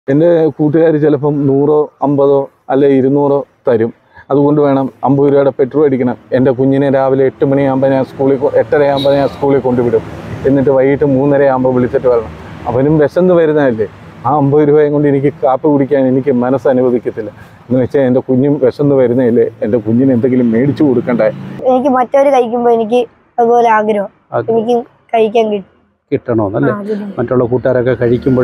എൻ്റെ കൂട്ടുകാർ ചിലപ്പം നൂറോ അമ്പതോ അല്ലെ ഇരുന്നൂറോ തരും അതുകൊണ്ട് വേണം അമ്പത് രൂപയുടെ പെട്രോൾ അടിക്കണം എൻ്റെ കുഞ്ഞിനെ രാവിലെ എട്ട് മണിയാകുമ്പോൾ ഞാൻ സ്കൂളിൽ കൊ- എട്ടരയാകുമ്പോൾ ഞാൻ സ്കൂളിൽ കൊണ്ടുവിടും എന്നിട്ട് വൈകിട്ട് മൂന്നര ആകുമ്പോൾ വിളിച്ചിട്ട് വരണം അവനും വിശന്ന് വരുന്നതല്ലേ ആ അമ്പത് രൂപയും കൊണ്ട് എനിക്ക് കാപ്പി കുടിക്കാൻ എനിക്ക് മനസ്സ് അനുവദിക്കത്തില്ല എന്ന് വെച്ചാൽ എൻ്റെ കുഞ്ഞും വിശന്ന് വരുന്നതല്ലേ എൻ്റെ കുഞ്ഞിന് എന്തെങ്കിലും മേടിച്ചു കൊടുക്കണ്ടേ എനിക്ക് മറ്റവർ കഴിക്കുമ്പോൾ എനിക്ക് അതുപോലെ ആഗ്രഹം ആഗ്രഹം. എനിക്ക് കഴിക്കാൻ കിട്ടും കിട്ടണമെന്നല്ലേ ആ, അതിന്. മറ്റുള്ള കൂട്ടുകാരൊക്കെ കഴിക്കുമ്പോൾ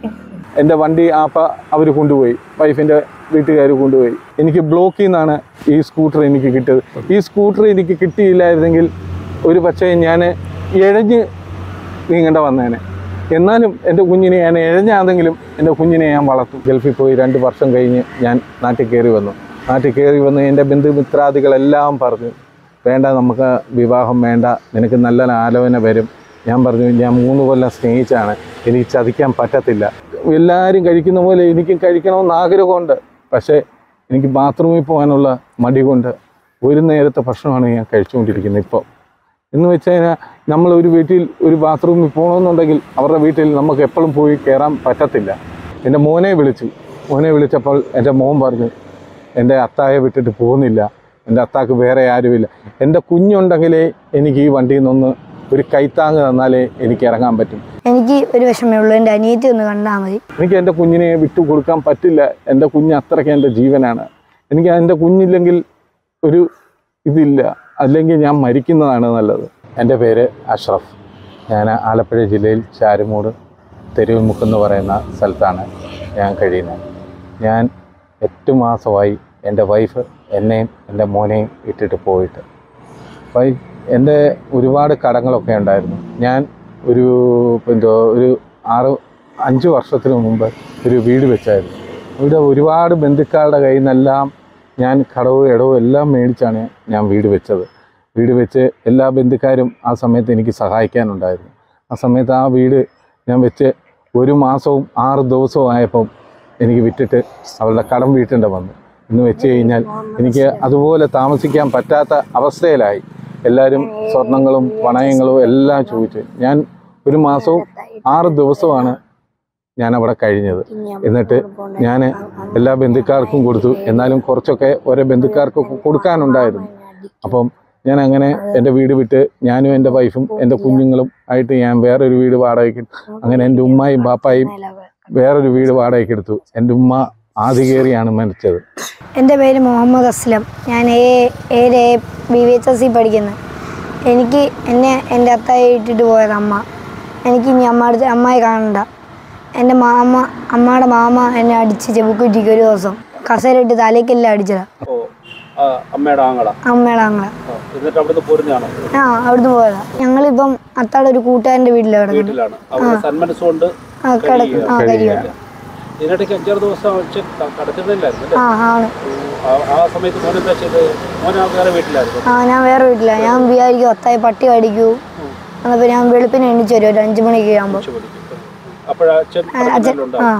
എൻ്റെ വണ്ടി ആപ്പ അവർ കൊണ്ടുപോയി വൈഫിൻ്റെ വീട്ടുകാർ കൊണ്ടുപോയി എനിക്ക് ബ്ലോക്കിൽ നിന്നാണ് ഈ സ്കൂട്ടർ എനിക്ക് കിട്ടിയത് ഈ സ്കൂട്ടർ എനിക്ക് കിട്ടിയില്ലായിരുന്നെങ്കിൽ ഒരു പക്ഷേ ഞാൻ ഇഴഞ്ഞ് നീങ്ങേണ്ട വന്നേനെ എന്നാലും എൻ്റെ കുഞ്ഞിനെ ഞാൻ ഇഴഞ്ഞാണെങ്കിലും എൻ്റെ കുഞ്ഞിനെ ഞാൻ വളർത്തും ഗൾഫിൽ പോയി രണ്ട് വർഷം കഴിഞ്ഞ് ഞാൻ നാട്ടിൽ കയറി വന്നു നാട്ടിൽ കയറി വന്ന് എൻ്റെ ബന്ധുമിത്രാദികളെല്ലാം പറഞ്ഞു വേണ്ട നമുക്ക് വിവാഹം വേണ്ട നിനക്ക് നല്ല ആലോചന വരും ഞാൻ പറഞ്ഞു ഞാൻ മൂന്ന് കൊല്ലം സ്നേഹിച്ചാണ് എനിക്ക് ചതിക്കാൻ പറ്റത്തില്ല എല്ലാവരും കഴിക്കുന്ന പോലെ എനിക്കും കഴിക്കണമെന്ന് ആഗ്രഹമുണ്ട് പക്ഷേ എനിക്ക് ബാത്റൂമിൽ പോകാനുള്ള മടി കൊണ്ട് ഒരു നേരത്തെ ഭക്ഷണമാണ് ഞാൻ കഴിച്ചുകൊണ്ടിരിക്കുന്നത് ഇപ്പോൾ എന്ന് വെച്ച് കഴിഞ്ഞാൽ നമ്മൾ ഒരു വീട്ടിൽ ഒരു ബാത്റൂമിൽ പോകണമെന്നുണ്ടെങ്കിൽ അവരുടെ വീട്ടിൽ നമുക്ക് എപ്പോഴും പോയി കയറാൻ പറ്റത്തില്ല എൻ്റെ മോനെ വിളിച്ചു മോനെ വിളിച്ചപ്പോൾ എൻ്റെ മോൻ പറഞ്ഞു എൻ്റെ അത്തായെ വിട്ടിട്ട് പോകുന്നില്ല എൻ്റെ അത്താക്ക് വേറെ ആരുമില്ല എൻ്റെ കുഞ്ഞുണ്ടെങ്കിലേ എനിക്ക് ഈ വണ്ടിയിൽ നിന്നൊന്ന് ഒരു കൈത്താങ് തന്നാലേ എനിക്ക് ഇറങ്ങാൻ പറ്റും എനിക്ക് ഒരു വിഷമേ ഉള്ളൂ എൻ്റെ അനിയത്തി ഒന്ന് കണ്ടാൽ മതി എനിക്ക് എൻ്റെ കുഞ്ഞിനെ വിട്ടു കൊടുക്കാൻ പറ്റില്ല എൻ്റെ കുഞ്ഞ് അത്രയ്ക്ക് എൻ്റെ ജീവനാണ് എനിക്ക് എൻ്റെ കുഞ്ഞില്ലെങ്കിൽ ഒരു ഇതില്ല അല്ലെങ്കിൽ ഞാൻ മരിക്കുന്നതാണ് നല്ലത് എൻ്റെ പേര് അഷ്റഫ് ഞാൻ ആലപ്പുഴ ജില്ലയിൽ ചാരുമൂട് തെരുവുമുക്ക് എന്ന് പറയുന്ന സ്ഥലത്താണ് ഞാൻ കഴിയുന്നത് ഞാൻ എട്ട് മാസമായി എൻ്റെ വൈഫ് എന്നെയും എൻ്റെ മോനെയും ഇട്ടിട്ട് പോയിട്ട് വൈ എൻ്റെ ഒരുപാട് കടങ്ങളൊക്കെ ഉണ്ടായിരുന്നു ഞാൻ ഒരു എന്തോ ഒരു ആറ് അഞ്ച് വർഷത്തിന് മുമ്പ് ഒരു വീട് വെച്ചായിരുന്നു ഇവിടെ ഒരുപാട് ബന്ധുക്കളുടെ കയ്യിൽ നിന്നെല്ലാം ഞാൻ കടവും ഇടവും എല്ലാം മേടിച്ചാണ് ഞാൻ വീട് വെച്ചത് വീട് വെച്ച് എല്ലാ ബന്ധുക്കാരും ആ സമയത്ത് എനിക്ക് സഹായിക്കാനുണ്ടായിരുന്നു ആ സമയത്ത് ആ വീട് ഞാൻ വെച്ച് ഒരു മാസവും ആറ് ദിവസവും ആയപ്പം എനിക്ക് വിറ്റിട്ട് അവളുടെ കടം വീട്ടേണ്ട വന്നു എന്ന് വെച്ച് കഴിഞ്ഞാൽ എനിക്ക് അതുപോലെ താമസിക്കാൻ പറ്റാത്ത അവസ്ഥയിലായി എല്ലാവരും സ്വർണങ്ങളും പണയങ്ങളും എല്ലാം ചോദിച്ചു ഞാൻ ഒരു മാസവും ആറ് ദിവസമാണ് ഞാൻ അവിടെ കഴിഞ്ഞത് എന്നിട്ട് ഞാൻ എല്ലാ ബന്ധുക്കാർക്കും കൊടുത്തു എന്നാലും കുറച്ചൊക്കെ ഓരോ ബന്ധുക്കാർക്കൊക്കെ കൊടുക്കാനുണ്ടായിരുന്നു അപ്പം ഞാൻ അങ്ങനെ എൻ്റെ വീട് വിട്ട് ഞാനും എൻ്റെ വൈഫും എൻ്റെ കുഞ്ഞുങ്ങളും ആയിട്ട് ഞാൻ വേറൊരു വീട് വാടകയ്ക്ക് അങ്ങനെ എൻ്റെ ഉമ്മയും ബാപ്പായും വേറൊരു വീട് വാടകയ്ക്ക് എടുത്തു എൻ്റെ ഉമ്മ ആധികേറിയാണ് മരിച്ചത് എൻ്റെ പേര് മുഹമ്മദ് അസ്ലം ഞാൻ എ ഏഴ് A B V H S C പഠിക്കുന്നത് എനിക്ക് എന്നെ എൻ്റെ അത്തായി ഇട്ടിട്ട് പോയത് അമ്മ എനിക്ക് ഇനി അമ്മയുടെ അമ്മയെ കാണണ്ട എൻ്റെ മാമ അമ്മയുടെ മാമ എന്നെ അടിച്ച് ചെബുക്കുറ്റിക്ക് ഒരു ദിവസം കസേരയിട്ട് തലേക്കെല്ലാം അടിച്ചതാ അമ്മയുടെ ആങ്ങള അമ്മയുടെ അങ്ങളെ എന്നിട്ട് അവിടുന്ന് പോരുന്നതാണോ ആ അവിടുന്ന് പോയതാ ഞങ്ങളിപ്പം അത്താടെ ഒരു കൂട്ടുകാരൻ്റെ വീട്ടിലാണ് കിടക്കുന്നത് വീട്ടിലാണ് അവിടെ സന്മനസ്സുകൊണ്ട് ആ കിടക്കും ആ കരിയാണ് ഇതിനിടയ്ക്ക് അഞ്ചാറ് ദിവസം വെച്ച് കടത്തില്ലായിരുന്നു ആ ആണ് ആ സമയത്ത് മോൻ എന്താ ചെയ്ത് മോൻ ആ വേറെ വീട്ടിലായിരുന്നു ആ ഞാൻ വേറെ വീട്ടിലാണ് ഞാൻ വിചാരിക്കും ഒത്തായി പട്ടി കടിക്കൂ എന്നപ്പോൾ ഞാൻ വെളുപ്പിന് എണ്ണിച്ച് വരും ഒരു അഞ്ച് മണിക്ക് ആകുമ്പോൾ അപ്പോഴച്ഛൻ അച്ഛൻ ആ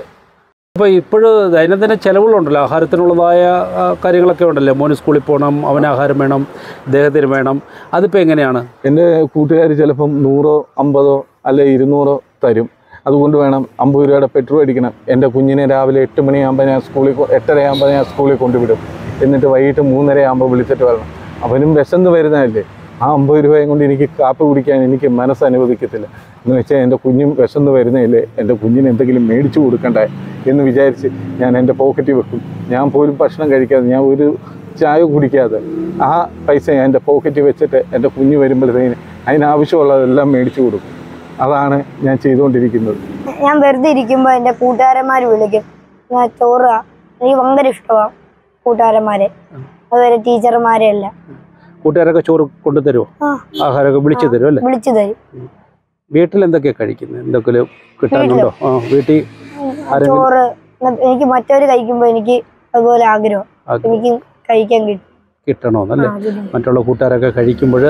അപ്പോൾ ഇപ്പോഴ് ദൈനംദിന ചെലവുകളുണ്ടല്ലോ ആഹാരത്തിനുള്ളതായ ആ, കാര്യങ്ങളൊക്കെ ഉണ്ടല്ലോ മോന് സ്കൂളിൽ പോകണം അവന് ആഹാരം വേണം ദേഹത്തിന് വേണം അതിപ്പോൾ എങ്ങനെയാണ് എൻ്റെ കൂട്ടുകാർ ചിലപ്പം നൂറോ അമ്പതോ അല്ലെ ഇരുന്നൂറോ തരും അതുകൊണ്ട് വേണം അമ്പത് രൂപയുടെ പെട്രോൾ അടിക്കണം എൻ്റെ കുഞ്ഞിനെ രാവിലെ എട്ട് മണിയാകുമ്പോൾ ഞാൻ സ്കൂളിൽ കൊ- എട്ടരയാകുമ്പോൾ ഞാൻ സ്കൂളിൽ കൊണ്ടുവിടും എന്നിട്ട് വൈകിട്ട് മൂന്നര ആകുമ്പോൾ വിളിച്ചിട്ട് വരണം അവനും വിശന്ന് വരുന്നതല്ലേ ആ അമ്പത് രൂപയും കൊണ്ട് എനിക്ക് കാപ്പി കുടിക്കാൻ എനിക്ക് മനസ്സ് അനുവദിക്കത്തില്ല എന്ന് വെച്ചാൽ എൻ്റെ കുഞ്ഞും വിശന്ന് വരുന്നതല്ലേ എൻ്റെ കുഞ്ഞിന് എന്തെങ്കിലും മേടിച്ചു കൊടുക്കണ്ടേ എന്ന് വിചാരിച്ച് ഞാൻ എൻ്റെ പോക്കറ്റിൽ വെക്കും ഞാൻ പോലും ഭക്ഷണം കഴിക്കാതെ ഞാൻ ഒരു ചായ കുടിക്കാതെ ആ പൈസ ഞാൻ എൻ്റെ പോക്കറ്റിൽ വെച്ചിട്ട് എൻ്റെ കുഞ്ഞ് വരുമ്പോഴത്തേന് അതിനാവശ്യമുള്ളതെല്ലാം മേടിച്ചു കൊടുക്കും അതാണ് ഞാൻ ചെയ്തുകൊണ്ടിരിക്കുന്നത് ഞാൻ വെറുതെ ഇരിക്കുമ്പോൾ എൻ്റെ കൂട്ടുകാരന്മാർ വിളിക്കും ഞാൻ ചോറ് താ. എനിക്ക് ഭയങ്കര ഇഷ്ടമാണ് കൂട്ടുകാരന്മാരെ അതുപോലെ ടീച്ചർമാരെ എല്ലാം കൂട്ടുകാരൊക്കെ ചോറ് കൊണ്ടുതരുമോ ആ ആഹാരമൊക്കെ വിളിച്ചു തരും അല്ലേ വിളിച്ചു തരും വീട്ടിൽ എന്തൊക്കെയാണ് കഴിക്കുന്നത് എന്തൊക്കെയും കിട്ടാനുണ്ടോ ആ വീട്ടിൽ ആരെങ്കിലും ചോറ് എന്നാ എനിക്ക് മറ്റവർ കഴിക്കുമ്പോൾ എനിക്ക് അതുപോലെ ആഗ്രഹം ആഗ്രഹം. എനിക്ക് കഴിക്കാൻ കിട്ടും കിട്ടണമെന്നല്ലേ ആ, അതിന്. മറ്റുള്ള കൂട്ടുകാരൊക്കെ കഴിക്കുമ്പോൾ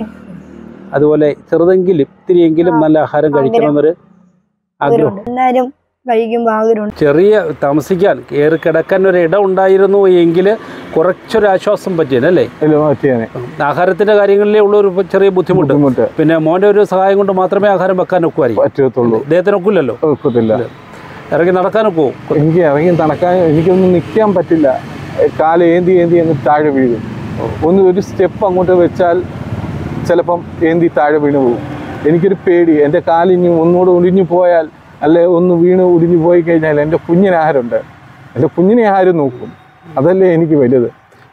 അതുപോലെ ചെറുതെങ്കിലും ഇത്തിരിയെങ്കിലും നല്ല ആഹാരം കഴിക്കണമെന്നൊരു ആഗ്രഹം ആഗ്രഹമുണ്ട് എല്ലാവരും കഴിക്കുമ്പോൾ ആഗ്രഹമുണ്ട് ചെറിയ താമസിക്കാൻ കയറി കിടക്കാൻ ഒരു ഇടം ഉണ്ടായിരുന്നു എങ്കിൽ കുറച്ചൊരു ആശ്വാസം പറ്റിയല്ലേ അതിൽ മാറ്റിയാനെ ആഹാരത്തിന്റെ കാര്യങ്ങളിലേ ഉള്ള ഒരു ചെറിയ ബുദ്ധിമുട്ട് ബുദ്ധിമുട്ട് പിന്നെ മോന്റെ ഒരു സഹായം കൊണ്ട് മാത്രമേ ആഹാരം വെക്കാൻ ഒക്കുമായിരിക്കും പറ്റത്തുള്ളൂ അദ്ദേഹത്തിന് ഒക്കില്ലല്ലോ ഒക്കത്തില്ല ഇറങ്ങി നടക്കാനൊക്കെ പോകും എനിക്ക് ഇറങ്ങി നടക്കാൻ എനിക്കൊന്നും നിൽക്കാൻ പറ്റില്ല കാല് ഏന്തി ഏന്തി അങ്ങ് താഴെ വീഴും ഒന്ന് ഒരു സ്റ്റെപ്പ് അങ്ങോട്ട് വെച്ചാൽ ചിലപ്പം ഏന്തി താഴെ വീണ് പോകും എനിക്കൊരു പേടി എൻ്റെ കാലിഞ്ഞ് ഒന്നുകൂടെ ഒടിഞ്ഞു പോയാൽ അല്ലെ ഒന്ന് വീണ് ഒടിഞ്ഞു പോയി കഴിഞ്ഞാൽ എൻ്റെ കുഞ്ഞിനെ ആരുണ്ട് എൻ്റെ കുഞ്ഞിനെ ആരും നോക്കും അതല്ലേ എനിക്ക് വലുത്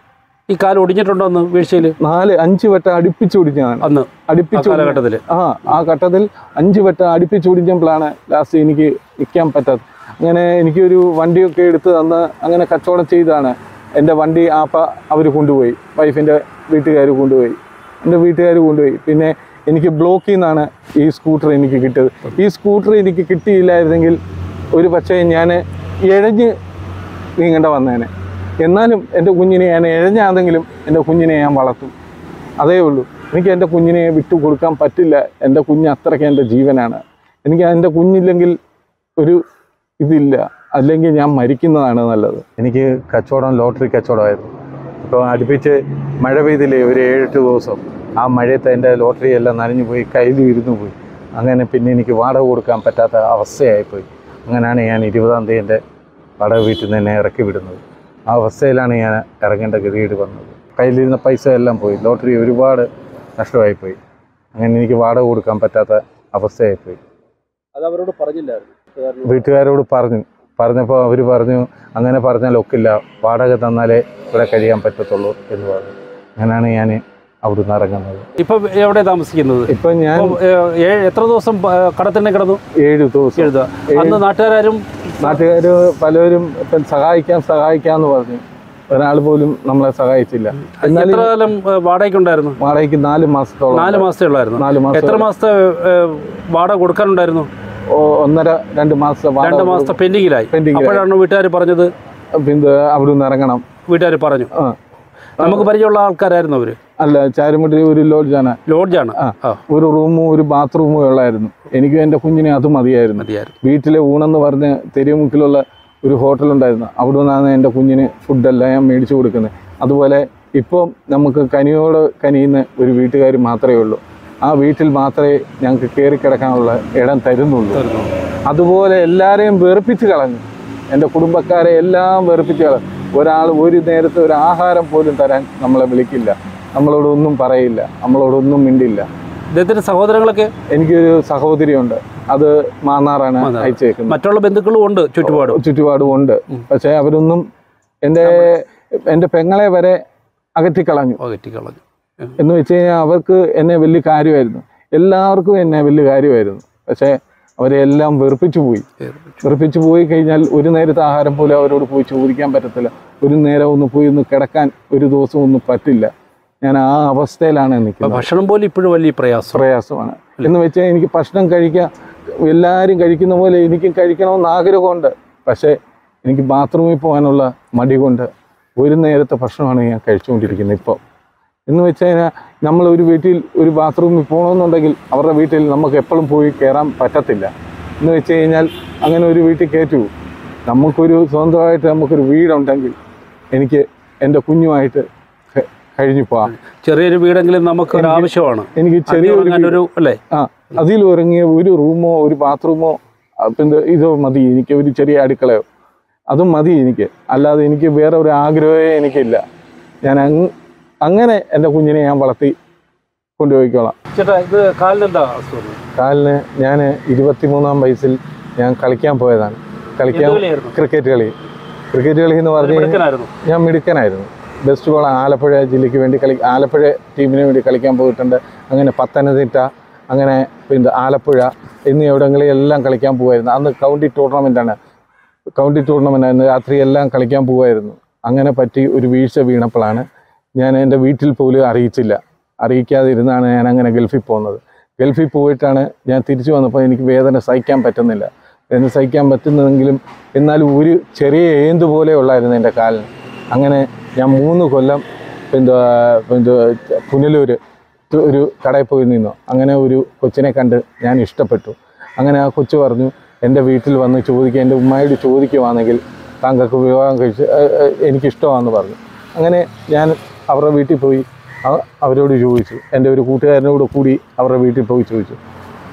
ഈ കാല് ഒടിഞ്ഞിട്ടുണ്ടോ അന്ന് വീഴ്ചയിൽ നാല് അഞ്ച് വട്ടം അടുപ്പിച്ച് ഒടിഞ്ഞതാണ് അന്ന് ആ അടുപ്പിച്ച് ഒടിഞ്ഞ- കാലഘട്ടത്തിൽ ആ ആ ഘട്ടത്തിൽ അഞ്ച് വട്ടം അടുപ്പിച്ച് ഒടിഞ്ഞപ്പോഴാണ് ലാസ്റ്റ് എനിക്ക് നിൽക്കാൻ പറ്റാത്തത് അങ്ങനെ എനിക്കൊരു വണ്ടിയൊക്കെ എടുത്ത് തന്ന് അങ്ങനെ കച്ചവടം ചെയ്താണ് എൻ്റെ വണ്ടി ആപ്പ അവർ കൊണ്ടുപോയി വൈഫിൻ്റെ വീട്ടുകാർ കൊണ്ടുപോയി എൻ്റെ വീട്ടുകാർ കൊണ്ടുപോയി പിന്നെ എനിക്ക് ബ്ലോക്കിൽ നിന്നാണ് ഈ സ്കൂട്ടർ എനിക്ക് കിട്ടിയത് ഈ സ്കൂട്ടർ എനിക്ക് കിട്ടിയില്ലായിരുന്നെങ്കിൽ ഒരു പക്ഷേ ഞാൻ ഇഴഞ്ഞ് നീങ്ങേണ്ട വന്നേനെ എന്നാലും എൻ്റെ കുഞ്ഞിനെ ഞാൻ ഇഴഞ്ഞാണെങ്കിലും എൻ്റെ കുഞ്ഞിനെ ഞാൻ വളർത്തും അതേ ഉള്ളൂ എനിക്ക് എൻ്റെ കുഞ്ഞിനെ വിട്ടു കൊടുക്കാൻ പറ്റില്ല എൻ്റെ കുഞ്ഞ് അത്രയ്ക്ക് എൻ്റെ ജീവനാണ് എനിക്ക് എൻ്റെ കുഞ്ഞില്ലെങ്കിൽ ഒരു ഇതില്ല അല്ലെങ്കിൽ ഞാൻ മരിക്കുന്നതാണ് നല്ലത് എനിക്ക് കച്ചവടം ലോട്ടറി കച്ചവടമായിരുന്നു ഇപ്പോൾ അടുപ്പിച്ച് മഴ പെയ്തില്ലേ ഒരു ഏഴെട്ട് ദിവസം ആ മഴയത്ത് എൻ്റെ ലോട്ടറി എല്ലാം നനഞ്ഞു പോയി കയ്യിൽ ഇരുന്നു പോയി അങ്ങനെ പിന്നെ എനിക്ക് വാടക കൊടുക്കാൻ പറ്റാത്ത അവസ്ഥയായിപ്പോയി അങ്ങനെയാണ് ഞാൻ ഇരുപതാം തീയതി എൻ്റെ വാടക വീട്ടിൽ നിന്ന് എന്നെ ഇറക്കി വിടുന്നത് ആ അവസ്ഥയിലാണ് ഞാൻ ഇറങ്ങേണ്ട ഗതികേട് വന്നത് കയ്യിലിരുന്ന പൈസ എല്ലാം പോയി ലോട്ടറി ഒരുപാട് നഷ്ടമായിപ്പോയി അങ്ങനെ എനിക്ക് വാടക കൊടുക്കാൻ പറ്റാത്ത അവസ്ഥയായിപ്പോയി അത് അവരോട് പറഞ്ഞില്ലായിരുന്നു വീട്ടുകാരോട് പറഞ്ഞു പറഞ്ഞപ്പോൾ അവർ പറഞ്ഞു അങ്ങനെ പറഞ്ഞാൽ ഒക്കില്ല വാടക തന്നാലേ ഇവിടെ കഴിയാൻ പറ്റത്തുള്ളൂ എന്ന് പറഞ്ഞു അങ്ങനെയാണ് ഞാൻ അവിടുന്ന് ഇറങ്ങുന്നത് ഇപ്പൊ എവിടെ താമസിക്കുന്നത് ഇപ്പം ഞാൻ ഇപ്പം, ഏ, ഏ- എത്ര ദിവസം പ- കടത്തിണ്ണെ കിടന്നു ഏഴ് ദിവസം എഴുതുക അന്ന് നാട്ടുകാരും നാട്ടുകാർ പലരും ഇപ്പം സഹായിക്കാം സഹായിക്കാമെന്ന് പറഞ്ഞു ഒരാൾ പോലും നമ്മളെ സഹായിച്ചില്ല എന്നാലും എത്ര കാലം ഏ, വാടകയ്ക്കുണ്ടായിരുന്നു വാടകയ്ക്ക് നാല് മാസത്തോളം നാല് മാസത്തെ ഉള്ളായിരുന്നു നാല് മാസം എത്ര മാസത്തെ ഏ, വാടക കൊടുക്കാനുണ്ടായിരുന്നു ഒ- ഒന്നര രണ്ട് മാസത്തെ വാടക രണ്ട് മാസത്തെ പെൻഡിങ്ങിലായി Pending ആയി. അപ്പോഴാണ് വീട്ടുകാർ പറഞ്ഞത് പിന്നെ അവിടുന്ന് ഇറങ്ങണം വീട്ടുകാർ പറഞ്ഞു ആ നമുക്ക് പരിചയമുള്ള ആൾക്കാരായിരുന്നു അവര് അല്ല ചാരുമുട്ടി ഒരു ലോഡ്ജാണ് ലോഡ്ജാണ് ആ. ആ ഒരു റൂമും ഒരു ബാത്റൂമും ഉള്ളായിരുന്നു എനിക്കും എൻ്റെ കുഞ്ഞിനെ അത് മതിയായിരുന്നു മതിയായിരുന്നു വീട്ടിലെ ഊണെന്ന് പറഞ്ഞ് തെരുമുക്കിലുള്ള ഒരു ഹോട്ടലുണ്ടായിരുന്നു അവിടെ നിന്നാണ് എൻ്റെ കുഞ്ഞിന് ഫുഡെല്ലാം ഞാൻ മേടിച്ചു കൊടുക്കുന്നത് അതുപോലെ ഇപ്പം നമുക്ക് കനിയോട് കനിയുന്ന ഒരു വീട്ടുകാർ മാത്രമേ ഉള്ളൂ ആ വീട്ടിൽ മാത്രമേ ഞങ്ങൾക്ക് കയറി കിടക്കാനുള്ള ഇടം തരുന്നുള്ളൂ തീർന്നു. അതുപോലെ എല്ലാവരെയും വെറുപ്പിച്ച് കളഞ്ഞു എൻ്റെ കുടുംബക്കാരെ എല്ലാം വെറുപ്പിച്ച് കളഞ്ഞു ഒരാൾ ഒരു നേരത്തെ ഒരു ആഹാരം പോലും തരാൻ നമ്മളെ വിളിക്കില്ല നമ്മളോടൊന്നും പറയില്ല നമ്മളോടൊന്നും മിണ്ടില്ല ഇദ്ദേഹത്തിന്റെ സഹോദരങ്ങളൊക്കെ എനിക്കൊരു സഹോദരിയുണ്ട് അത് മാന്നാറാണ് മാന്നാർ. അയച്ചേക്കുന്നത് മറ്റുള്ള ബന്ധുക്കളും ഉണ്ട് ചുറ്റുപാടും ചുറ്റുപാടും ഉണ്ട് പക്ഷേ അവരൊന്നും എൻ്റെ എൻ്റെ പെങ്ങളെ വരെ അകറ്റിക്കളഞ്ഞു അകറ്റി കളഞ്ഞു എന്ന് വെച്ച് കഴിഞ്ഞാൽ അവർക്ക് എന്നെ വലിയ കാര്യമായിരുന്നു എല്ലാവർക്കും എന്നെ വലിയ കാര്യമായിരുന്നു പക്ഷേ അവരെ എല്ലാം വെറുപ്പിച്ചു പോയി വെറുപ്പിച്ചു പോയി കഴിഞ്ഞാൽ ഒരു നേരത്തെ ആഹാരം പോലും അവരോട് പോയി ചോദിക്കാൻ പറ്റത്തില്ല ഒരു നേരം ഒന്ന് പോയി ഒന്ന് കിടക്കാൻ ഒരു ദിവസം ഒന്നും പറ്റില്ല ഞാൻ ആ അവസ്ഥയിലാണ് അപ്പൊ നിൽക്കുന്നത് ഭക്ഷണം പോലും ഇപ്പോഴും വലിയ പ്രയാസം പ്രയാസമാണ് എന്ന് വെച്ചാൽ എനിക്ക് ഭക്ഷണം കഴിക്കാൻ എല്ലാവരും കഴിക്കുന്ന പോലെ എനിക്കും കഴിക്കണമെന്ന് ആഗ്രഹമുണ്ട് പക്ഷേ എനിക്ക് ബാത്റൂമിൽ പോകാനുള്ള മടി കൊണ്ട് ഒരു നേരത്തെ ഭക്ഷണമാണ് ഞാൻ കഴിച്ചുകൊണ്ടിരിക്കുന്നത് ഇപ്പോൾ എന്ന് വെച്ച് കഴിഞ്ഞാൽ നമ്മൾ ഒരു വീട്ടിൽ ഒരു ബാത്റൂമിൽ പോകണമെന്നുണ്ടെങ്കിൽ അവരുടെ വീട്ടിൽ നമുക്ക് എപ്പോഴും പോയി കയറാൻ പറ്റത്തില്ല എന്ന് വെച്ച് കഴിഞ്ഞാൽ അങ്ങനെ ഒരു വീട്ടിൽ കയറ്റു നമുക്കൊരു സ്വന്തമായിട്ട് നമുക്കൊരു വീടുണ്ടെങ്കിൽ എനിക്ക് എൻ്റെ കുഞ്ഞുമായിട്ട് ക- കഴിഞ്ഞു പോകാം ചെറിയൊരു വീടെങ്കിലും നമുക്ക് ഒരു ആവശ്യമാണ് എനിക്ക് ചെറിയൊരു അങ്ങനെ ഒരു അല്ലേ ആ അതിൽ ഒരുങ്ങിയ ഒരു റൂമോ ഒരു ബാത്റൂമോ ആ, പിന്നെ ഇതോ മതി എനിക്ക് ഒരു ചെറിയ അടുക്കളയോ അതും മതി എനിക്ക് അല്ലാതെ എനിക്ക് വേറെ ഒരു ആഗ്രഹമേ എനിക്കില്ല ഞാൻ അങ്ങ് അങ്ങനെ എൻ്റെ കുഞ്ഞിനെ ഞാൻ വളർത്തി കൊണ്ടുപോയിക്കോളാം ചേട്ടാ ഇത് കാലിനെന്താ അസുഖം കാലിന് ഞാൻ ഇരുപത്തിമൂന്നാം വയസ്സിൽ ഞാൻ കളിക്കാൻ പോയതാണ് കളിക്കാൻ എന്ത് കളിയായിരുന്നു? ക്രിക്കറ്റ് കളി ക്രിക്കറ്റ് കളി എന്ന് പറഞ്ഞു കഴിഞ്ഞാൽ മിടുക്കനായിരുന്നു ഞാൻ മിടുക്കനായിരുന്നു ബെസ്റ്റ് ബോൾ ആലപ്പുഴ ജില്ലയ്ക്ക് വേണ്ടി കളി ആലപ്പുഴ ടീമിന് വേണ്ടി കളിക്കാൻ പോയിട്ടുണ്ട് അങ്ങനെ പത്തനംതിട്ട അങ്ങനെ പിന്നെ ആലപ്പുഴ എന്നീ എവിടങ്ങളിൽ എല്ലാം കളിക്കാൻ പോകുമായിരുന്നു അന്ന് കൗണ്ടി ടൂർണമെൻ്റാണ് കൗണ്ടി ടൂർണമെൻ്റ് ആയിരുന്നു രാത്രി എല്ലാം കളിക്കാൻ പോകുമായിരുന്നു അങ്ങനെ പറ്റി ഒരു വീഴ്ച വീണപ്പോഴാണ് ഞാൻ എൻ്റെ വീട്ടിൽ പോലും അറിയിച്ചില്ല അറിയിക്കാതെ ഇരുന്നാണ് ഞാൻ അങ്ങനെ ഗൾഫിൽ പോകുന്നത് ഗൾഫിൽ പോയിട്ടാണ് ഞാൻ തിരിച്ചു വന്നപ്പോൾ എനിക്ക് വേദന സഹിക്കാൻ പറ്റുന്നില്ല വേദന സഹിക്കാൻ പറ്റുന്നതെങ്കിലും എന്നാലും ഒരു ചെറിയ ഏന്ത് പോലെ ഉള്ളായിരുന്നു എൻ്റെ കാലിന് അങ്ങനെ ഞാൻ മൂന്ന് കൊല്ലം പിന്നെ പിന്നെ പുനലൂർ ഒരു കടയിൽ പോയി നിന്നു അങ്ങനെ ഒരു കൊച്ചിനെ കണ്ട് ഞാൻ ഇഷ്ടപ്പെട്ടു അങ്ങനെ ആ കൊച്ചു പറഞ്ഞു എൻ്റെ വീട്ടിൽ വന്ന് ചോദിക്കുക എൻ്റെ ഉമ്മയോട് ചോദിക്കുവാണെങ്കിൽ താങ്കൾക്ക് വിവാഹം കഴിച്ച് ഏഹ്, ഏഹ്, എനിക്കിഷ്ടമാണെന്ന് പറഞ്ഞു അങ്ങനെ ഞാൻ അവരുടെ വീട്ടിൽ പോയി അ- അവരോട് ചോദിച്ചു എൻ്റെ ഒരു കൂട്ടുകാരനോട് കൂടി അവരുടെ വീട്ടിൽ പോയി ചോദിച്ചു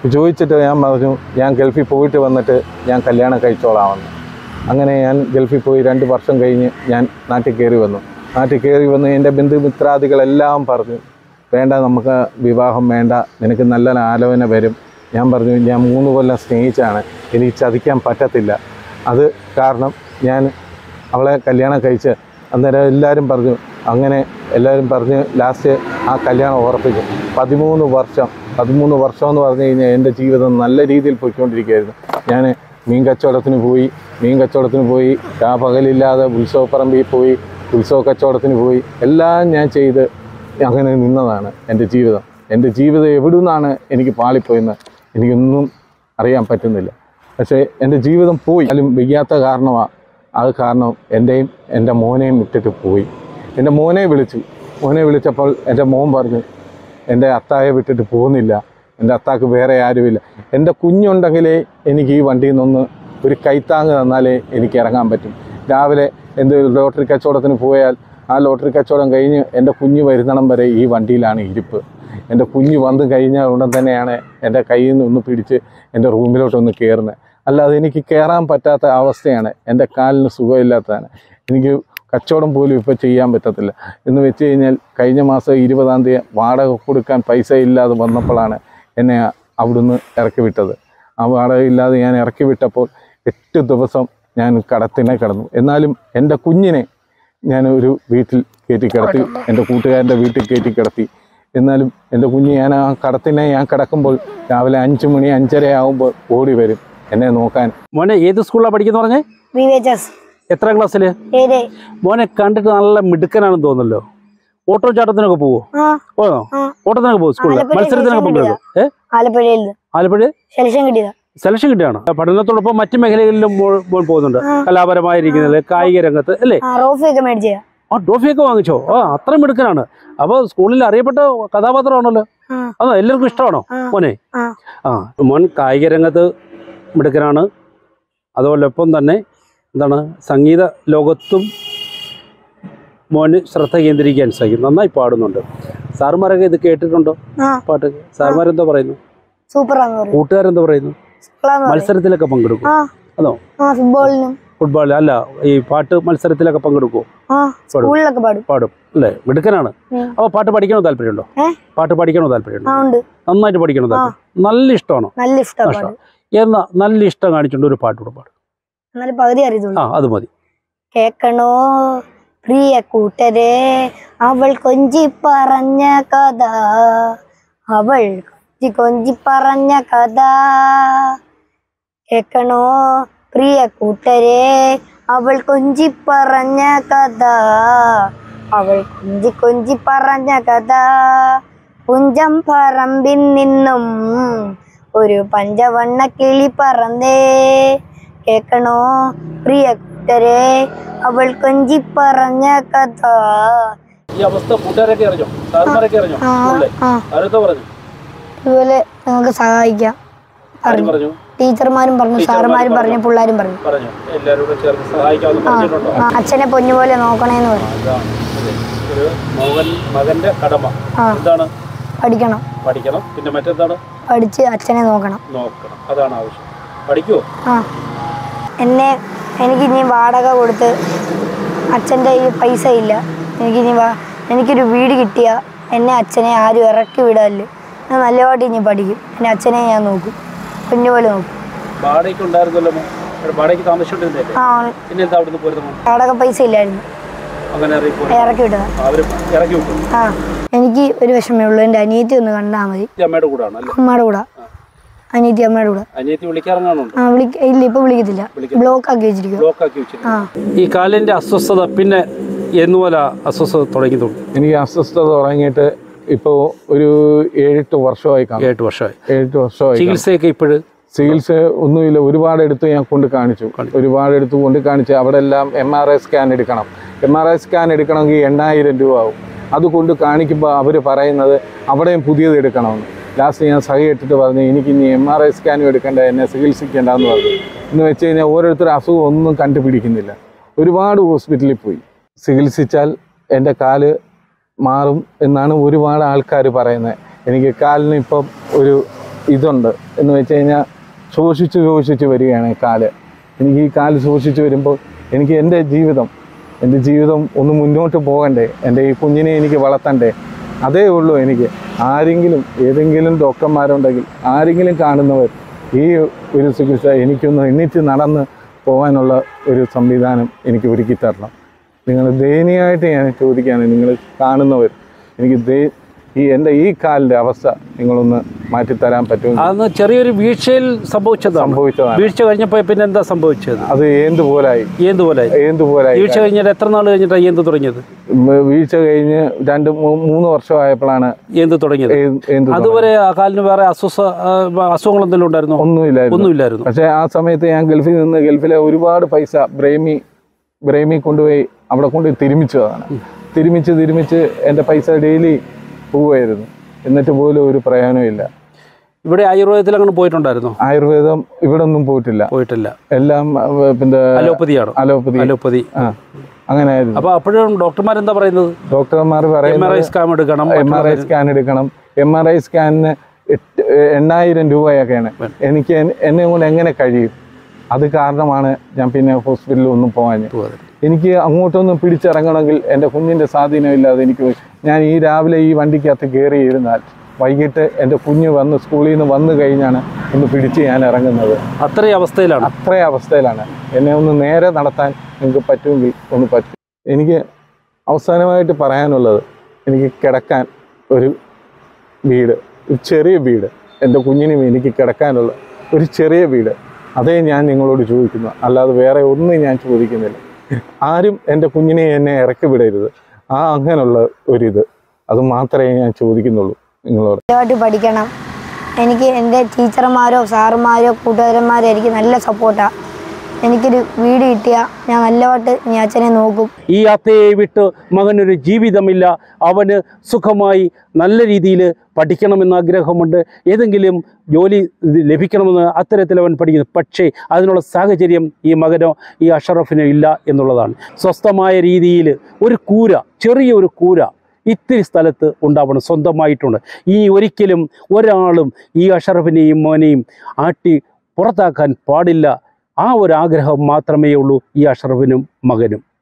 ചോദിച്ചിട്ട് ഞാൻ പറഞ്ഞു ഞാൻ ഗൾഫിൽ പോയിട്ട് വന്നിട്ട് ഞാൻ കല്യാണം കഴിച്ചോളാമെന്ന് അങ്ങനെ ഞാൻ ഗൾഫിൽ പോയി രണ്ട് വർഷം കഴിഞ്ഞ് ഞാൻ നാട്ടിൽ കയറി വന്നു നാട്ടിൽ കയറി വന്ന് എൻ്റെ ബന്ധുമിത്രാദികളെല്ലാം പറഞ്ഞു വേണ്ട നമുക്ക് വിവാഹം വേണ്ട നിനക്ക് നല്ല ആലോചന വരും ഞാൻ പറഞ്ഞു ഞാൻ മൂന്ന് കൊല്ലം സ്നേഹിച്ചാണ് എനിക്ക് ചതിക്കാൻ പറ്റത്തില്ല അത് കാരണം ഞാൻ അവളെ കല്യാണം കഴിച്ച് അന്നേരം എല്ലാവരും പറഞ്ഞു അങ്ങനെ എല്ലാവരും പറഞ്ഞ് ലാസ്റ്റ് ആ കല്യാണം ഉറപ്പിച്ചു പതിമൂന്ന് വർഷം പതിമൂന്ന് വർഷം എന്ന് പറഞ്ഞു കഴിഞ്ഞാൽ എൻ്റെ ജീവിതം നല്ല രീതിയിൽ പോയിക്കൊണ്ടിരിക്കുകയായിരുന്നു ഞാൻ മീൻ കച്ചവടത്തിന് പോയി മീൻ കച്ചവടത്തിന് പോയി ആ പകലില്ലാതെ ഉത്സവപ്പറമ്പിൽ പോയി ഉത്സവ കച്ചവടത്തിന് പോയി എല്ലാം ഞാൻ ചെയ്ത് അങ്ങനെ നിന്നതാണ് എൻ്റെ ജീവിതം എൻ്റെ ജീവിതം എവിടെ നിന്നാണ് എനിക്ക് പാളിപ്പോയെന്ന് എനിക്കൊന്നും അറിയാൻ പറ്റുന്നില്ല പക്ഷേ എൻ്റെ ജീവിതം പോയി അതിലും വയ്യാത്ത കാരണമാണ് അത് കാരണം എൻ്റെയും എൻ്റെ മോനെയും വിട്ടിട്ട് പോയി എൻ്റെ മോനെ വിളിച്ചു മോനെ വിളിച്ചപ്പോൾ എൻ്റെ മോൻ പറഞ്ഞു എൻ്റെ അത്തായെ വിട്ടിട്ട് പോകുന്നില്ല എൻ്റെ അത്താക്ക് വേറെ ആരുമില്ല എൻ്റെ കുഞ്ഞുണ്ടെങ്കിലേ എനിക്ക് ഈ വണ്ടിയിൽ നിന്നൊന്ന് ഒരു കൈത്താങ് തന്നാലേ എനിക്ക് ഇറങ്ങാൻ പറ്റും രാവിലെ എന്ത് ലോട്ടറി കച്ചവടത്തിന് പോയാൽ ആ ലോട്ടറി കച്ചവടം കഴിഞ്ഞ് എൻ്റെ കുഞ്ഞ് വരുന്നിടം വരെ ഈ വണ്ടിയിലാണ് ഇരിപ്പ് എൻ്റെ കുഞ്ഞ് വന്നു കഴിഞ്ഞാൽ ഉടൻ തന്നെയാണ് എൻ്റെ കയ്യിൽ നിന്ന് ഒന്ന് പിടിച്ച് എൻ്റെ റൂമിലോട്ടൊന്ന് കയറുന്നത് അല്ലാതെ എനിക്ക് കയറാൻ പറ്റാത്ത അവസ്ഥയാണ് എൻ്റെ കാലിന് സുഖമില്ലാത്തതാണ് എനിക്ക് കച്ചവടം പോലും ഇപ്പോൾ ചെയ്യാൻ പറ്റത്തില്ല എന്ന് വെച്ച് കഴിഞ്ഞാൽ കഴിഞ്ഞ മാസം ഇരുപതാം തീയതി വാടക കൊടുക്കാൻ പൈസ ഇല്ലാതെ വന്നപ്പോഴാണ് എന്നെ അവിടുന്ന് ഇറക്കി വിട്ടത് ആ വാടക ഇല്ലാതെ ഞാൻ ഇറക്കി വിട്ടപ്പോൾ എട്ട് ദിവസം ഞാൻ കടത്തിനെ കിടന്നു എന്നാലും എൻ്റെ കുഞ്ഞിനെ ഞാൻ ഒരു വീട്ടിൽ കയറ്റി കിടത്തി എൻ്റെ കൂട്ടുകാരൻ്റെ വീട്ടിൽ കയറ്റി കിടത്തി എന്നാലും എൻ്റെ കുഞ്ഞ് ഞാൻ ആ കടത്തിനെ ഞാൻ കിടക്കുമ്പോൾ രാവിലെ അഞ്ച് മണി അഞ്ചര ആകുമ്പോൾ ഓടി വരും എന്നെ നോക്കാൻ മോനെ ഏത് സ്കൂളിലാണ് പഠിക്കുന്ന പറഞ്ഞേ ബി വി എച്ച് എസ് എത്രാം ക്ലാസ്സിൽ ഏഴ് മോനെ കണ്ടിട്ട് നല്ല മിടുക്കനാണെന്ന് തോന്നുന്നല്ലോ ഓട്ടോ ചാട്ടത്തിനൊക്കെ പോവോ ആ പോയോ ആ ഓട്ടത്തിനൊക്കെ പോകും സ്കൂളിൽ ആലപ്പുഴ മത്സരത്തിനൊക്കെ സെലക്ഷൻ പങ്കെടുക്കും ഏ ആലപ്പുഴയിൽ നിന്ന് ആലപ്പുഴ സെലക്ഷൻ കിട്ടിയതാ സെലക്ഷൻ കിട്ടിയാണ് പഠനത്തോടൊപ്പം മറ്റു മേഖലകളിലും മോൾ മോൻ പോകുന്നുണ്ട് ആ. കലാപരമായിരിക്കുന്നത് കായിക രംഗത്ത് അല്ലേ ആ ട്രോഫിയൊക്കെ മേടിച്ചതാ ആ ട്രോഫിയൊക്കെ വാങ്ങിച്ചോ ആ അത്രയും മിടുക്കനാണ് അപ്പോൾ സ്കൂളിൽ അറിയപ്പെട്ട കഥാപാത്രമാണല്ലോ ആ അതോ എല്ലാവർക്കും ഇഷ്ടമാണോ ആ. മോനെ ആ ആ മോൻ കായിക രംഗത്ത് മിടുക്കനാണ് അതോടൊപ്പം തന്നെ എന്താണ് സംഗീത ലോകത്തും മോന് ശ്രദ്ധ കേന്ദ്രീകരിക്കാൻ സാധിക്കും നന്നായി പാടുന്നുണ്ട് സാറുമാരൊക്കെ ഇത് കേട്ടിട്ടുണ്ടോ ആ പാട്ട് സാറുമാരെന്തോ പറയുന്നു സൂപ്പറാന്ന് പറയും കൂട്ടുകാരെന്തോ പറയുന്നു കൊള്ളാന്ന് പറയും മത്സരത്തിലൊക്കെ പങ്കെടുക്കും ആ അതോ ആ ഫുട്ബോളിനും ഫുട്ബോൾ അല്ല ഈ പാട്ട് മത്സരത്തിലൊക്കെ പങ്കെടുക്കുമോ ആ സ്കൂളിലൊക്കെ പാടും പാടും അല്ലേ മിടുക്കനാണ് ഉം. അപ്പോൾ പാട്ട് പഠിക്കണോ താല്പര്യമുണ്ടോ ഏ പാട്ട് പഠിക്കണോ താല്പര്യമുണ്ടോ ആ ഉണ്ട് നന്നായിട്ട് പഠിക്കണോ താല്പര്യം നല്ല ഇഷ്ടമാണോ നല്ല ഇഷ്ടം ഇഷ്ടം. പാടും എന്നാ നല്ല ഇഷ്ടം കാണിച്ചുകൊണ്ട് ഒരു പാട്ട് കൂടെ പാടും എന്നാലും പകുതി അറിയത്തുള്ളൂ ആ അത് മതി കേക്കണോ പ്രിയ കൂട്ടരെ അവൾ കൊഞ്ചി പറഞ്ഞ കഥ അവൾ കൊഞ്ചി കൊഞ്ചി പറഞ്ഞ കഥ കേക്കണോ പ്രിയ കൂട്ടരെ അവൾ കൊഞ്ചി പറഞ്ഞ കഥ അവൾ കൊഞ്ചി കൊഞ്ചി പറഞ്ഞ കഥ പുഞ്ചം പറമ്പിൽ നിന്നും ഒരു പഞ്ചവണ്ണ കിളി പറന്നേ കേക്കണോ പ്രിയ കൂട്ടരെ അവൾ കൊഞ്ചി പറഞ്ഞ കഥ ഈ അവസ്ഥ കൂട്ടുകാരൊക്കെ അറിഞ്ഞോ സാറുമാരൊക്കെ അറിഞ്ഞോ ആ ആ ആരൊക്കെ പറഞ്ഞു ഇതുപോലെ നിങ്ങൾക്ക് സഹായിക്കാം ആരും പറഞ്ഞു ടീച്ചർമാരും പറഞ്ഞു സാറുമാരും പറഞ്ഞു പിള്ളേരും പറഞ്ഞു പറഞ്ഞു എല്ലാവരും കൂടെ ചേർന്ന് സഹായിക്കാമെന്ന് പറഞ്ഞിട്ടുണ്ടോ ആ അച്ഛനെ പൊന്നുപോലെ നോക്കണേന്ന് പറഞ്ഞു അതാണ് അതെ. ഒരു മകൻ മകന്റെ കടമ ആ എന്താണ് പഠിക്കണം പഠിക്കണം പിന്നെ മറ്റെന്താണ് പഠിച്ച് അച്ഛനെ നോക്കണം നോക്കണം അതാണ് ആവശ്യം പഠിക്കുവോ ആ എന്നെ എനിക്കിനി വാടക കൊടുത്ത് അച്ഛൻ്റെ ഈ പൈസ ഇല്ല എനിക്കിനി വാ എനിക്കൊരു വീട് കിട്ടിയ എന്നെ അച്ഛനെ ആരും ഇറക്കി വിടാല്ല ഞാൻ നല്ലതായിട്ട് ഇനി പഠിക്കും എന്നെ അച്ഛനെ ഞാൻ നോക്കും പൊന്നുപോലെ നോക്കും വാടകയ്ക്ക് ഉണ്ടായിരുന്നല്ലോ മോൻ. അവിടെ വാടകയ്ക്ക് താമസിച്ചോണ്ടിരുന്നല്ലേ ആ പിന്നെ എന്താ അവിടുന്ന് പോരുന്നത് മോൻ? വാടക പൈസ ഇല്ലായിരുന്നു അങ്ങനെ അറിയിപ്പോ ഇറക്കി വിട്ടതാ അവര് ഇറക്കി വിട്ടു ആ എനിക്ക് ഒരു വിഷമേ ഉള്ളൂ എൻ്റെ അനിയത്തി ഒന്ന് കണ്ടാൽ മതി ഈ അമ്മയുടെ കൂടാണ് അല്ലേ അമ്മയുടെ കൂടെ അനിയത്തി അമ്മയുടെ കൂടെ അനിയത്തി വിളിക്കാറങ്ങാനുണ്ടോ ആ വിളിക്ക ഇല്ല ഇപ്പൊ വിളിക്കത്തില്ല ബ്ലോക്ക് ആക്കി വെച്ചിരിക്കുക ബ്ലോക്ക് ആക്കി വെച്ചിട്ട് ആ ഈ കാലിന്റെ അസ്വസ്ഥത പിന്നെ എന്നുപോലെ അസ്വസ്ഥത തുടങ്ങി തുടങ്ങി എനിക്ക് അസ്വസ്ഥത തുടങ്ങിയിട്ട് ഇപ്പോൾ ഒരു ഏഴെട്ട് വർഷമായി കാണും ഏഴ് വർഷമായി ഏഴെട്ട് വർഷമായി കാണും. ചികിത്സയൊക്കെ ഇപ്പോഴ് ചികിത്സ ഒന്നുമില്ല ഒരുപാട് എടുത്ത് ഞാൻ കൊണ്ട് കാണിച്ചു ഒരുപാട് എടുത്ത് കൊണ്ട് കാണിച്ച് അവിടെ എല്ലാം എം ആർ ഐ സ്കാൻ എടുക്കണം എം ആർ ഐ സ്കാൻ എടുക്കണമെങ്കിൽ എണ്ണായിരം രൂപ ആവും അത് കൊണ്ട് കാണിക്കുമ്പോൾ അവർ പറയുന്നത് അവിടെയും പുതിയത് എടുക്കണമെന്ന് ലാസ്റ്റ് ഞാൻ സഹി ഇട്ടിട്ട് പറഞ്ഞു എനിക്ക് ഇനി എം ആർ ഐ സ്കാനും എടുക്കേണ്ട എന്നെ ചികിത്സിക്കേണ്ടെന്ന് പറഞ്ഞു എന്ന് വെച്ച് കഴിഞ്ഞാൽ ഓരോരുത്തർ അസുഖം ഒന്നും കണ്ടുപിടിക്കുന്നില്ല ഒരുപാട് ഹോസ്പിറ്റലിൽ പോയി ചികിത്സിച്ചാൽ എൻ്റെ കാല് മാറും എന്നാണ് ഒരുപാട് ആൾക്കാർ പറയുന്നത് എനിക്ക് കാലിന് ഇപ്പം ഒരു ഇതുണ്ട് എന്ന് വെച്ച് കഴിഞ്ഞാൽ ശോഷിച്ച് ശോഷിച്ച് വരികയാണ് ഈ കാല് എനിക്ക് ഈ കാല് ശോഷിച്ച് വരുമ്പോൾ എനിക്ക് എൻ്റെ ജീവിതം എൻ്റെ ജീവിതം ഒന്ന് മുന്നോട്ട് പോകണ്ടേ എൻ്റെ ഈ കുഞ്ഞിനെ എനിക്ക് വളർത്തണ്ടേ അതേ ഉള്ളൂ എനിക്ക് ആരെങ്കിലും ഏതെങ്കിലും ഡോക്ടർമാരുണ്ടെങ്കിൽ ആരെങ്കിലും കാണുന്നവർ ഈ ഒരു ചികിത്സ എനിക്കൊന്ന് എണീറ്റ് നടന്ന് പോകാനുള്ള ഒരു സംവിധാനം എനിക്ക് ഒരുക്കി തരണം നിങ്ങൾ ദയനീയമായിട്ട് ഞാൻ ചോദിക്കുകയാണ് നിങ്ങൾ കാണുന്നവർ എനിക്ക് ദേ ഈ എൻ്റെ ഈ കാലിൻ്റെ അവസ്ഥ നിങ്ങളൊന്ന് മാറ്റിത്തരാൻ പറ്റുമെന്ന് അന്ന് ചെറിയൊരു വീഴ്ചയിൽ സംഭവിച്ചതാണ് സംഭവിച്ചതാണ് വീഴ്ച കഴിഞ്ഞപ്പോൾ പിന്നെ എന്താ സംഭവിച്ചത് അത് ഏന്തുപോലായി ഏന്തുപോലെ ഏന്തുപോലായി വീഴ്ച കഴിഞ്ഞിട്ട് എത്ര നാൾ കഴിഞ്ഞിട്ടാണ് ഏന്ത് തുടങ്ങിയത് ഉം, വീഴ്ച കഴിഞ്ഞ് രണ്ട് മൂ- മൂന്ന് വർഷമായപ്പോഴാണ് ഏന്ത് തുടങ്ങിയത് ഏ- ഏന്ത് അതുവരെ ആ കാലിന് വേറെ അസ്വസ്ഥ ആ, അസുഖങ്ങൾ എന്തെങ്കിലും ഉണ്ടായിരുന്നോ ഒന്നുമില്ലായിരുന്നു ഒന്നുമില്ലായിരുന്നു പക്ഷേ ആ സമയത്ത് ഞാൻ ഗൾഫിൽ നിന്ന് ഗൾഫിലെ ഒരുപാട് പൈസ ബ്രേമി ബ്രേമി കൊണ്ടുപോയി അവിടെ കൊണ്ട് തിരുമിച്ചതാണ് തിരുമിച്ച് തിരുമിച്ച് എൻ്റെ പൈസ ഡെയിലി പോവുമായിരുന്നു എന്നിട്ട് പോലും ഒരു പ്രയോജനമില്ല ഇവിടെ ആയുർവേദത്തിൽ അങ്ങനെ പോയിട്ടുണ്ടായിരുന്നോ ആയുർവേദം ഇവിടെ ഒന്നും പോയിട്ടില്ല പോയിട്ടില്ല എല്ലാം അഹ്, പിന്നെ അലോപ്പതിയാണ് അലോപ്പതി അലോപ്പതി ആ അങ്ങനെയായിരുന്നു അപ്പൊ അപ്പോഴും ഡോക്ടർമാരെന്താ പറയുന്നത് ഡോക്ടർമാർ എം ആർ പറയുന്നത് ഐ സ്കാം എടുക്കണം എം ആർ ഐ സ്കാൻ എടുക്കണം എം ആർ ഐ സ്കാനിന് എട്ട് എണ്ണായിരം രൂപയൊക്കെയാണ് എനിക്ക് എൻ- എന്നെ കൊണ്ട് എങ്ങനെ കഴിയും അത് കാരണമാണ് ഞാൻ പിന്നെ ഹോസ്പിറ്റലിൽ ഒന്നും പോകാൻ മറ്റുള്ളത്. എനിക്ക് അങ്ങോട്ടൊന്നും പിടിച്ചിറങ്ങണമെങ്കിൽ എൻ്റെ കുഞ്ഞിൻ്റെ സ്വാധീനമില്ലാതെ എനിക്ക് ഞാൻ ഈ രാവിലെ ഈ വണ്ടിക്കകത്ത് കയറി ഇരുന്നാൽ വൈകിട്ട് എൻ്റെ കുഞ്ഞ് വന്ന് സ്കൂളിൽ നിന്ന് വന്നു കഴിഞ്ഞാണ് ഒന്ന് പിടിച്ച് ഞാൻ ഇറങ്ങുന്നത് അത്രയും അവസ്ഥയിലാണ് അത്ര അവസ്ഥയിലാണ് എന്നെ ഒന്ന് നേരെ നടത്താൻ നിങ്ങൾക്ക് പറ്റുമെങ്കിൽ ഒന്ന് പറ്റും എനിക്ക് അവസാനമായിട്ട് പറയാനുള്ളത് എനിക്ക് കിടക്കാൻ ഒരു വീട് ഒരു ചെറിയ വീട് എൻ്റെ കുഞ്ഞിനും എനിക്ക് കിടക്കാനുള്ള ഒരു ചെറിയ വീട് അതേ ഞാൻ നിങ്ങളോട് ചോദിക്കുന്നു അല്ലാതെ വേറെ ഒന്നും ഞാൻ ചോദിക്കുന്നില്ല ആരും എൻ്റെ കുഞ്ഞിനെ എന്നെ ഇറക്കി വിടരുത് ആ അങ്ങനെയുള്ള ഒരിത് അത് മാത്രമേ ഞാൻ ചോദിക്കുന്നുള്ളൂ നിങ്ങളോട് നല്ലതായിട്ട് പഠിക്കണം എനിക്ക് എൻ്റെ ടീച്ചർമാരോ സാറുമാരോ കൂട്ടുകാരന്മാരോ എനിക്ക് നല്ല സപ്പോർട്ടാണ് എനിക്കൊരു വീട് കിട്ടിയാൽ ഞാൻ നല്ലതായിട്ട് ഇനി അച്ഛനെ നോക്കും ഈ യാത്രയെ വിട്ട് മകനൊരു ജീവിതമില്ല അവന് സുഖമായി നല്ല രീതിയിൽ പഠിക്കണമെന്ന് ആഗ്രഹമുണ്ട് ഏതെങ്കിലും ജോലി ഇത് ലഭിക്കണമെന്ന് അത്തരത്തിൽ അവൻ പഠിക്കുന്നു പക്ഷേ അതിനുള്ള സാഹചര്യം ഈ മകനോ ഈ അഷറഫിനോ ഇല്ല എന്നുള്ളതാണ് സ്വസ്ഥമായ രീതിയിൽ ഒരു കൂര ചെറിയ ഒരു കൂര ഇത്തിരി സ്ഥലത്ത് ഉണ്ടാവണം സ്വന്തമായിട്ടുണ്ട് ഈ ഒരിക്കലും ഒരാളും ഈ അഷറഫിനെയും മോനെയും ആട്ടി പുറത്താക്കാൻ പാടില്ല ആ ഒരു ആഗ്രഹം മാത്രമേ ഉള്ളൂ ഈ അഷറഫിനും മകനും